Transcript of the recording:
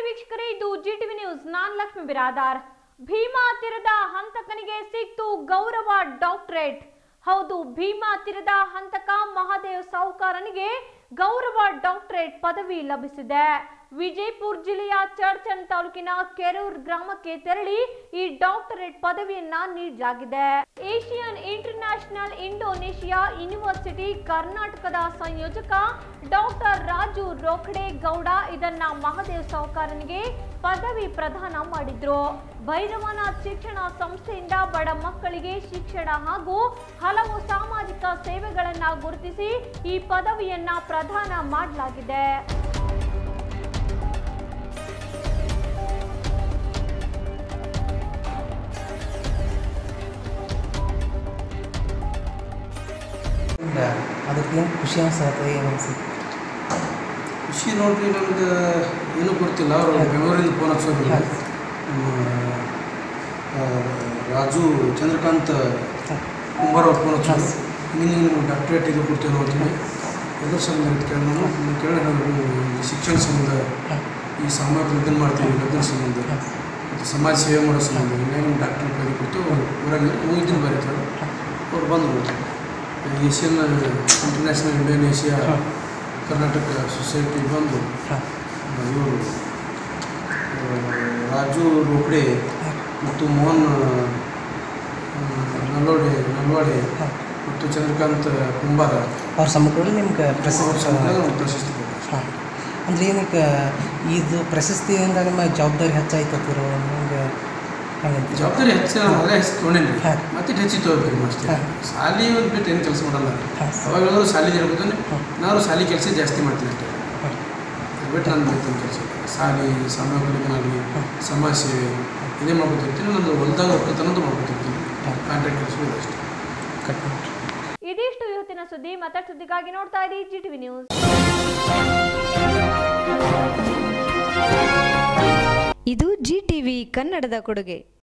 ವೀಕ್ಷಕರೇ ಇದು Zee TV news ನಾನ್ ಲಕ್ಷ್ಮಿ ಬಿರಾದಾರ್ ಭೀಮಾ ತೀರದ ಹಂತಕನಿಗೆ ಸಿಕ್ತು ಗೌರವ ಡಾಕ್ಟರೇಟ್ ಹೌದು ಭೀಮಾ ತೀರದ ಹಂತಕ ಮಹಾದೇವ್ ಸಾಹುಕಾರನಿಗೆ ಗೌರವ ಡಾಕ್ಟರೇಟ್ ಪದವಿ ಲಭಿಸಿದೆ ವಿಜಯಪುರ ಜಿಲ್ಲೆಯ ಚರ್ಚನ್ ತಾಲೂಕಿನ ಕೆರೂರ್ ಗ್ರಾಮಕ್ಕೆ ತೆರಳಿ ಈ ಡಾಕ್ಟರೇಟ್ ಪದವಿಯನ್ನ ನೀಡಲಾಗಿದೆ ಏಷಿಯನ್ ಇಂಟರ್ನ್ಯಾಷನಲ್ ಇಂಡೋನೇಷಿಯಾ ಯೂನಿವರ್ಸಿಟಿ ಕರ್ನಾಟಕದ ಸಂಯೋಜಕ ಡಾಕ್ಟರ್ ರಾಜು ರೋಖಡೆ ಗೌಡ ಇದನ್ನ ಮಹಾದೇವ್ ಸಾಹುಕಾರನಿಗೆ ಪದವಿ ಪ್ರದಾನ ಮಾಡಿದ್ರು ಭೈರವನಾಥ್ ಶಿಕ್ಷಣ ಸಂಸ್ಥೆಯಿಂದ ಬಡ ಮಕ್ಕಳಿಗೆ ಶಿಕ್ಷಣ ಹಾಗೂ ಹಲವು ಸಾಮಾಜಿಕ ಸೇವೆಗಳನ್ನ ಗುರುತಿಸಿ ಈ ಪದವಿಯನ್ನ ಪ್ರದಾನ ಮಾಡಲಾಗಿದೆ ಇಲ್ಲ ಅದಕ್ಕೆ ಏನು ಖುಷಿ ಅನ್ಸತ್ತೆ ಏನು ಅನ್ಸುತ್ತೆ ಖುಷಿ ನೋಡ್ರಿ ನನಗೆ ಏನೂ ಗೊತ್ತಿಲ್ಲ ಅವರು ಬೆಂಗಳೂರಿಂದ ಫೋನ್ ಹಚ್ಚೋದು ಹಾಂ. ನಮ್ಮ ಆ, ರಾಜು ಚಂದ್ರಕಾಂತ್ ಕುಂಬಾರ್ ಅವ್ರು ಫೋನ್ ಹಚ್ಚೋದು ಹಾಂ. ನಿನ್ನ ನಿಮ್ಗೆ ಡಾಕ್ಟ್ರೇಟ್ ಇದು ಕೊಡ್ತೇವೆ ಅಂತೇಳಿ ಎದ್ರ ಸಂಬಂಧ ಅಂತ ಕೇಳಿ ನಾನು ನೀವು ಕೇಳಿ ನಾವು ಈ ಶಿಕ್ಷಣ ಸಂಬಂಧ ಹಾಂ. ಈ ಸಾಮಾಜಿಕ ಇದನ್ನು ಮಾಡ್ತೀವಿ ಅದ್ರ ಸಂಬಂಧ ಹಾಂ. ಮತ್ತು ಸಮಾಜ ಸೇವೆ ಮಾಡೋ ಸಂಬಂಧ ಹಿಂಗಾಗಿ ನಿಮ್ಗೆ ಡಾಕ್ಟರ್ ಪದವಿ ಕೊಟ್ಟು ಊರಾಗ ಹೋಗಿದ್ದೀನಿ ಬರೀತಾರೆ ಅವ್ರು ಬಂದರು ಏಷ್ಯನ್ ಇಂಟರ್ನ್ಯಾಷನಲ್ ಇಂಡೋನೇಷಿಯಾ ಹಾಂ. ಕರ್ನಾಟಕ ಸೊಸೈಟಿ ಬಂದು ಹಾಂ ಇವರು ರಾಜು ರೋಕಡೆ ಮತ್ತು ಮೋಹನ್ ಆ, ನಲ್ವಡೆ ನಲ್ವಾಡೆ ಹಾಂ ಮತ್ತು ಚಂದ್ರಕಾಂತ್ ಕುಂಬಾರ ಅವ್ರ ಸಮ್ಮುಖದಲ್ಲಿ ನಿಮ್ಗೆ ಪ್ರಶಸ್ತಿ ಅವ್ರು ಪ್ರಶಸ್ತಿ ಕೊಟ್ಟರು ಹಾಂ ಅಂದ್ರೆ ಏನಕ್ಕೆ ಇದು ಪ್ರಶಸ್ತಿಯಿಂದ ನಿಮ್ಮ ಜವಾಬ್ದಾರಿ ಹೆಚ್ಚಾಯ್ತತಿರೋ ಹಂಗೆ ಹಂಗಂತ ಜವಾಬ್ದಾರಿ ಹೆಚ್ಚು ಅದೇ ಹೆಚ್ಚು ತೊಗೊಂಡೇನಿ ಹಾಂ. ಮತ್ತೆ ಹೆಚ್ಚು ತೊಗೋಬೇಕು ಅಷ್ಟೇ ಹಾಂ. ಸಾಲಿ ಒಂದು ಬಿಟ್ಟು ಏನು ಕೆಲಸ ಮಾಡಲ್ಲ ಹಾಂ. ಅವಾಗ ಹೇಳಿದ್ರು ಸಾಲಿ ಇರ್ಬೇಕು ಹಾಂ. ನಾನು ಸಾಲಿ ಕೆಲಸ ಜಾಸ್ತಿ ಮಾಡ್ತೀನಿ ಅಷ್ಟೇ ಹಾಂ ಅದು ಬಿಟ್ಟು ನಾನು ಮಾಡ್ತೀನಿ ಕೆಲಸ ಸಾಲಿ ಸಮಾಜದಲ್ಲಿ ಹಾಂ. ಸಮಾಜ ಸೇವೆ ಇದೇ ಮಾಡ್ಕೊತಿರ್ತೀನಿ ನಂದು ಹೊಲ್ದಾಗ ಒಕ್ಕತನದ್ದು ಮಾಡ್ಕೊತಿರ್ತೀನಿ ಹಾಂ. ಕಾಂಟ್ರಾಕ್ಟ್ ಕೆಲಸ ಇದೆ ಅಷ್ಟೇ ಕಟ್ ಮಾಡಿ ಇದಿಷ್ಟು ಇವತ್ತಿನ ಸುದ್ದಿ ಮತ್ತಷ್ಟು ಸುದ್ದಿಗಾಗಿ ನೋಡ್ತಾ ಇರಿ ಜಿ ಟಿವಿ ನ್ಯೂಸ್ ಇದು ಜಿ ಟಿವಿ ಕನ್ನಡದ ಕೊಡುಗೆ